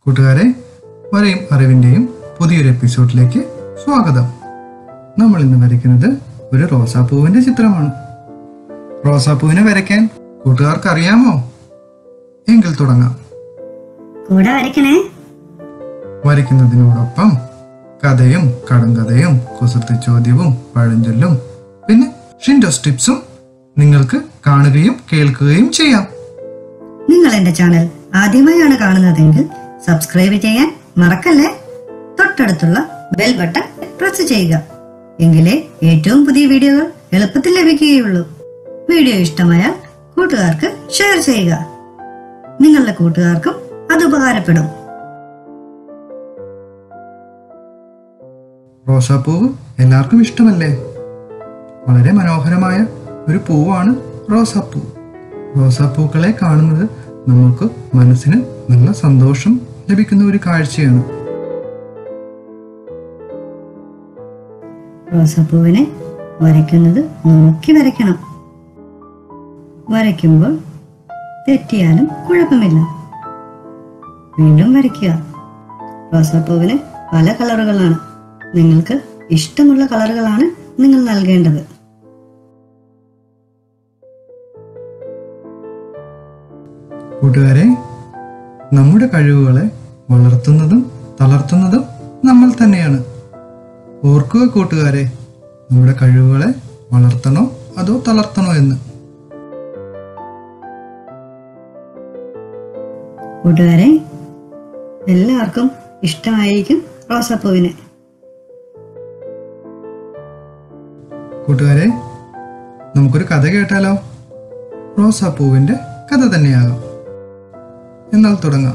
കൂട്ടുകാരെ വരയും അറിവിന്റെയും പുതിയൊരു എപ്പിസോഡിലേക്ക് സ്വാഗതം നമ്മൾ ഇന്ന് വരയ്ക്കുന്നത് ഒരു റോസാപ്പൂവിന്റെ ചിത്രമാണ് റോസാപ്പൂവിനെ വരയ്ക്കാൻ കൂട്ടുകാർക്ക് അറിയാമോ എങ്കിൽ തുടങ്ങാം കൂടെ വരയ്ക്കണേ വരയ്ക്കുന്നതിനോടൊപ്പം കഥയും കടങ്കഥയും കുസൃതി ചോദ്യവും പഴഞ്ചൊല്ലും പിന്നെ ഷിൻഡോസ് ടിപ്സും നിങ്ങൾക്ക് കാണുകയും കേൾക്കുകയും ചെയ്യാം നിങ്ങൾ എന്റെ ചാനൽ ആദ്യമായാണ് കാണുന്നതെങ്കിൽ സബ്സ്ക്രൈബ് ചെയ്യാൻ മറക്കല്ലേ തൊട്ടടുത്തുള്ള ബെൽ ബട്ടൺ പ്രസ് ചെയ്യുക എങ്കിലേ ഏറ്റവും പുതിയ വീഡിയോകൾ എളുപ്പത്തിൽ ലഭിക്കുകയുള്ളൂ വീഡിയോ ഇഷ്ടമായാൽ കൂട്ടുകാർക്ക് ഷെയർ ചെയ്യുക നിങ്ങളുടെ കൂട്ടുകാർക്കും അത് ഉപകാരപ്പെടും റോസാപ്പൂവ് എല്ലാവർക്കും ഇഷ്ടമല്ലേ വളരെ മനോഹരമായ ഒരു പൂവാണ് റോസാപ്പൂ റോസാപ്പൂക്കളെ കാണുന്നത് നമുക്ക് മനസ്സിന് നല്ല സന്തോഷം ലഭിക്കുന്ന ഒരു കാഴ്ചയാണ് റോസാപ്പൂവിനെ വരയ്ക്കുന്നത് നോക്കി വരയ്ക്കണം വരയ്ക്കുമ്പോൾ തെറ്റിയാലും കുഴപ്പമില്ല വീണ്ടും വരയ്ക്കുക റോസാപ്പൂവിന് പല കളറുകളാണ് നിങ്ങൾക്ക് ഇഷ്ടമുള്ള കളറുകളാണ് നിങ്ങൾ നൽകേണ്ടത് കൂട്ടുകാരെ നമ്മുടെ കഴിവുകളെ വളർത്തുന്നതും തളർത്തുന്നതും നമ്മൾ തന്നെയാണ് ഓർക്കുക കൂട്ടുകാരെ നമ്മുടെ കഴിവുകളെ വളർത്തണോ അതോ തളർത്തണോ എന്ന് കൂട്ടുകാരെ എല്ലാവർക്കും ഇഷ്ടമായിരിക്കും റോസാപ്പൂവിനെ കൂട്ടുകാരെ നമുക്കൊരു കഥ കേട്ടാലോ റോസാപ്പൂവിന്റെ കഥ തന്നെയാകാം എന്നാൽ തുടങ്ങാം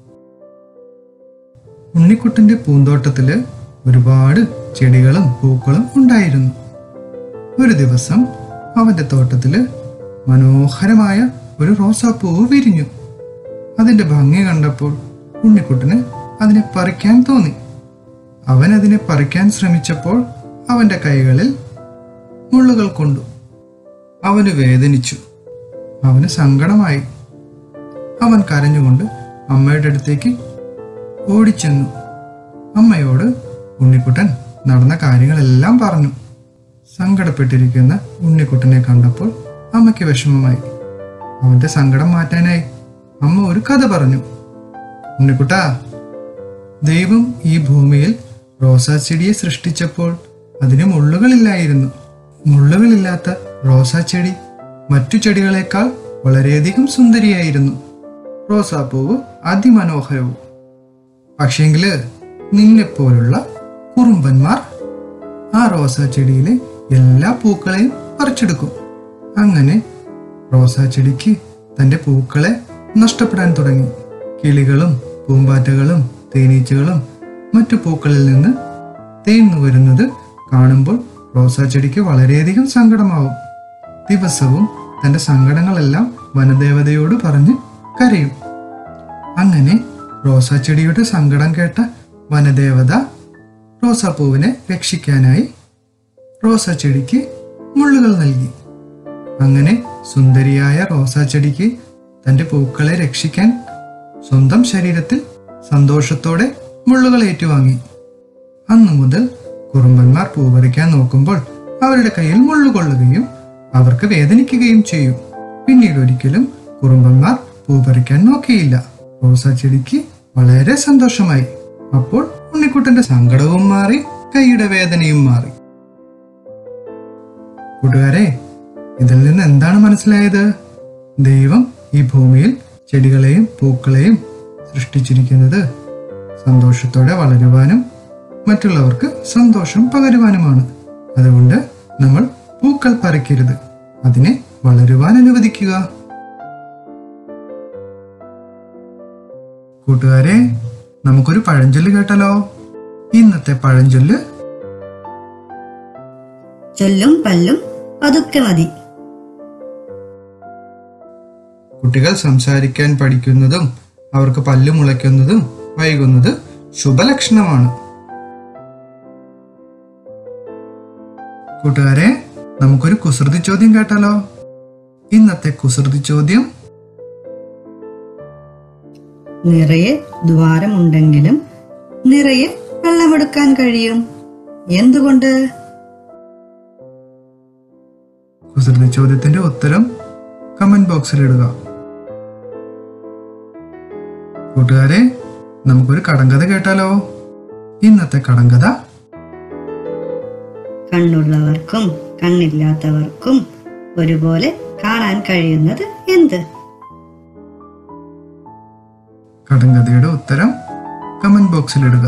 ഉണ്ണിക്കുട്ടന്റെ പൂന്തോട്ടത്തില് ഒരുപാട് ചെടികളും പൂക്കളും ഉണ്ടായിരുന്നു ഒരു ദിവസം അവന്റെ തോട്ടത്തില് മനോഹരമായ ഒരു റോസാപ്പൂവ് വിരിഞ്ഞു അതിന്റെ ഭംഗി കണ്ടപ്പോൾ ഉണ്ണിക്കുട്ടന് അതിനെ പറിക്കാൻ തോന്നി അവൻ അതിനെ പറിക്കാൻ ശ്രമിച്ചപ്പോൾ അവന്റെ കൈകളിൽ മുള്ളുകൾ കൊണ്ടു അവന് വേദനിച്ചു അവന് സങ്കടമായി അവൻ കരഞ്ഞുകൊണ്ട് അമ്മയുടെ അടുത്തേക്ക് ഓടിച്ചെന്നു അമ്മയോട് ഉണ്ണിക്കുട്ടൻ നടന്ന കാര്യങ്ങളെല്ലാം പറഞ്ഞു സങ്കടപ്പെട്ടിരിക്കുന്ന ഉണ്ണിക്കുട്ടനെ കണ്ടപ്പോൾ അമ്മയ്ക്ക് വിഷമമായി അവന്റെ സങ്കടം മാറ്റാനായി അമ്മ ഒരു കഥ പറഞ്ഞു ഉണ്ണിക്കുട്ടാ ദൈവം ഈ ഭൂമിയിൽ റോസാ ചെടിയെ സൃഷ്ടിച്ചപ്പോൾ അതിന് മുള്ളുകളില്ലായിരുന്നു മുള്ളുകളില്ലാത്ത റോസാ ചെടി മറ്റു ചെടികളെക്കാൾ വളരെയധികം സുന്ദരിയായിരുന്നു റോസാപ്പൂവ് അതിമനോഹരവും പക്ഷേങ്കില് നിന്നെപ്പോലുള്ള കുറുമ്പന്മാർ ആ റോസാ ചെടിയിലെ എല്ലാ പൂക്കളെയും പറിച്ചെടുക്കും അങ്ങനെ റോസാ ചെടിക്ക് തന്റെ പൂക്കളെ നഷ്ടപ്പെടാൻ തുടങ്ങി കിളികളും പൂമ്പാറ്റകളും തേനീച്ചകളും മറ്റു പൂക്കളിൽ നിന്ന് തേന്നു വരുന്നത് കാണുമ്പോൾ റോസാ ചെടിക്ക് വളരെയധികം സങ്കടമാവും ദിവസവും തന്റെ സങ്കടങ്ങളെല്ലാം വനദേവതയോട് പറഞ്ഞ് കരയും അങ്ങനെ റോസാ ചെടിയുടെ സങ്കടം കേട്ട വനദേവത റോസാപ്പൂവിനെ രക്ഷിക്കാനായി റോസാ ചെടിക്ക് മുള്ളുകൾ നൽകി അങ്ങനെ സുന്ദരിയായ റോസാ ചെടിക്ക് തന്റെ പൂക്കളെ രക്ഷിക്കാൻ സ്വന്തം ശരീരത്തിൽ സന്തോഷത്തോടെ മുള്ളുകൾ ഏറ്റുവാങ്ങി അന്നു മുതൽ കുറുമ്പന്മാർ പൂ പറിക്കാൻ നോക്കുമ്പോൾ അവരുടെ കയ്യിൽ മുള്ളുകൊള്ളുകയും അവർക്ക് വേദനിക്കുകയും ചെയ്യും പിന്നീട് ഒരിക്കലും കുറുമ്പന്മാർ പൂ പറിക്കാൻ നോക്കിയില്ല റോസാ ചെടിക്ക് വളരെ സന്തോഷമായി അപ്പോൾ ഉണ്ണിക്കുട്ടന്റെ സങ്കടവും മാറി കൈയുടെ വേദനയും മാറി കൂട്ടുകാരെ ഇതിൽ നിന്ന് എന്താണ് മനസ്സിലായത് ദൈവം ഈ ഭൂമിയിൽ ചെടികളെയും പൂക്കളെയും സൃഷ്ടിച്ചിരിക്കുന്നത് സന്തോഷത്തോടെ വളരുവാനും മറ്റുള്ളവർക്ക് സന്തോഷം പകരുവാനുമാണ് അതുകൊണ്ട് നമ്മൾ പൂക്കൾ പറിക്കരുത് അതിനെ വളരുവാൻ അനുവദിക്കുക കൂട്ടുകാരെ നമുക്കൊരു പഴഞ്ചൊല്ല് കേട്ടാലോ ഇന്നത്തെ പഴഞ്ചൊല്ല് ചൊല്ലും പല്ലും പതുക്കെ മതി കുട്ടികൾ സംസാരിക്കാൻ പഠിക്കുന്നതും അവർക്ക് പല്ല് മുളയ്ക്കുന്നതും വൈകുന്നത് ശുഭലക്ഷണമാണ് കൂട്ടുകാരെ നമുക്കൊരു കുസൃതി ചോദ്യം കേട്ടാലോ ഇന്നത്തെ കുസൃതി ചോദ്യം നിറയെ ദ്വാരമുണ്ടെങ്കിലും നിറയെ വെള്ളമെടുക്കാൻ കഴിയും എന്തുകൊണ്ട് കുസൃതി ചോദ്യത്തിന്റെ ഉത്തരം കമന്റ് ബോക്സിൽ ഇടുക കൂട്ടുകാരെ നമുക്കൊരു കടങ്കഥ കേട്ടാലോ ഇന്നത്തെ കടങ്കഥ കണ്ണുള്ളവർക്കും കണ്ണില്ലാത്തവർക്കും ഒരുപോലെ കാണാൻ കഴിയുന്നത് എന്ത് കടങ്കഥയുടെ ഉത്തരം കമന്റ് ബോക്സിൽ ഇടുക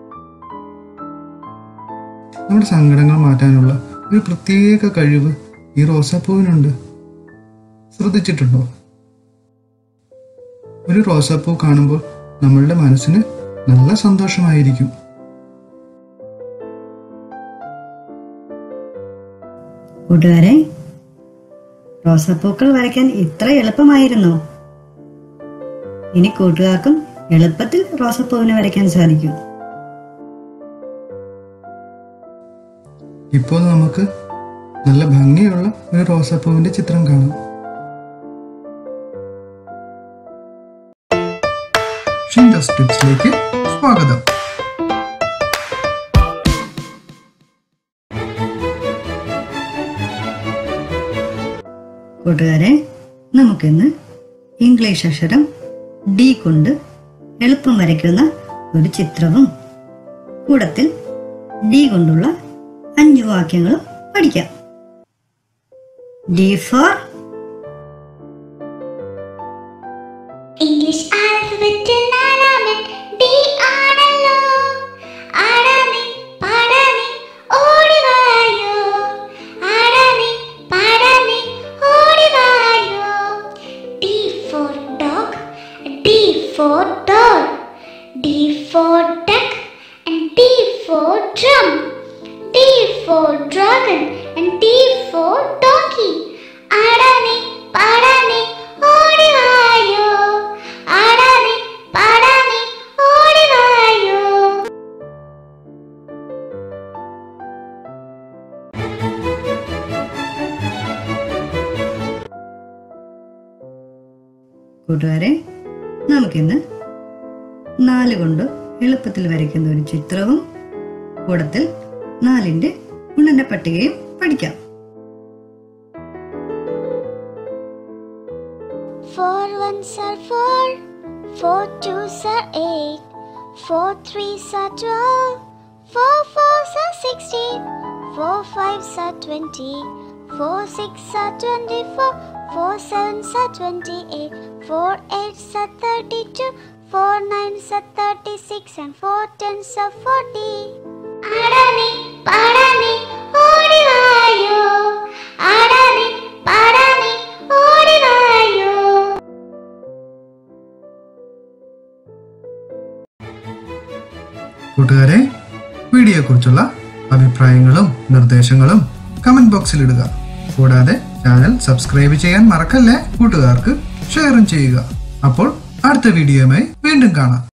നമ്മുടെ സങ്കടങ്ങൾ മാറ്റാനുള്ള ഒരു പ്രത്യേക കഴിവ് ഈ റോസാപ്പൂവിനുണ്ട് ശ്രദ്ധിച്ചിട്ടുണ്ടോ ഒരു റോസാപ്പൂ കാണുമ്പോൾ നമ്മളുടെ മനസ്സിന് നല്ല സന്തോഷമായിരിക്കും കൂട്ടുകാരെ റോസാപ്പൂക്കൾ വരയ്ക്കാൻ ഇത്ര എളുപ്പമായിരുന്നോ ഇനി കൂട്ടുകാർക്കും എളുപ്പത്തിൽ റോസാപ്പൂവിനെ വരയ്ക്കാൻ സാധിക്കും ഇപ്പോൾ നമുക്ക് നല്ല ഭംഗിയുള്ള ഒരു റോസാപ്പൂവിന്റെ ചിത്രം കാണാം ഷിൻഡോസ് ടിപ്സിലേക്ക് സ്വാഗതം കൂട്ടുകാരെ നമുക്കിന്ന് ഇംഗ്ലീഷ് അക്ഷരം ഡി കൊണ്ട് എളുപ്പം വരയ്ക്കുന്ന ഒരു ചിത്രവും കൂടത്തിൽ ഡി കൊണ്ടുള്ള അഞ്ച് വാക്യങ്ങളും പഠിക്കാം ഡി ഫോർ ഇംഗ്ലീഷ് ആൽഫബറ്റിൽ നാലാമൻ ഡി ആണല്ലോ ആടാനേ പാടാനേ ഓടിവായോ ആടാനേ പാടാനേ ഓടിവായോ D for dog D for doll D for duck and D for drum D for dragon and D for donkey ആടാനേ പാടാനേ ഓടിവായോ ആടാനേ പാടാനേ ഓടിവായോ കൂട്ടുകാരെ നമുക്കിന്ന് നാല് കൊണ്ട് എളുപ്പത്തിൽ വരയ്ക്കുന്ന ഒരു ചിത്രവും കൂടത്തിൽ നാലിന്റെ ഗുണന പട്ടികയും പഠിക്കാം Four ones are four, four twos are eight, four threes are twelve, four fours are sixteen, four fives are twenty, four six are twenty-four, four sevens are twenty-eight, four eights are thirty-two, four nines are thirty-six, and four tens are forty. ആടാനേ പാടാനേ ഓടിവായോ ആടാനേ പാടാനേ ഓടിവായോ കൂട്ടുകാരെ വീഡിയോയെക്കുറിച്ചുള്ള അഭിപ്രായങ്ങളും നിർദ്ദേശങ്ങളും comment ബോക്സിൽ ഇടുക കൂടാതെ ചാനൽ സബ്സ്ക്രൈബ് ചെയ്യാൻ മറക്കല്ലേ കൂട്ടുകാർക്ക് ഷെയറും ചെയ്യുക അപ്പോൾ അടുത്ത വീഡിയോയുമായി വീണ്ടും കാണാം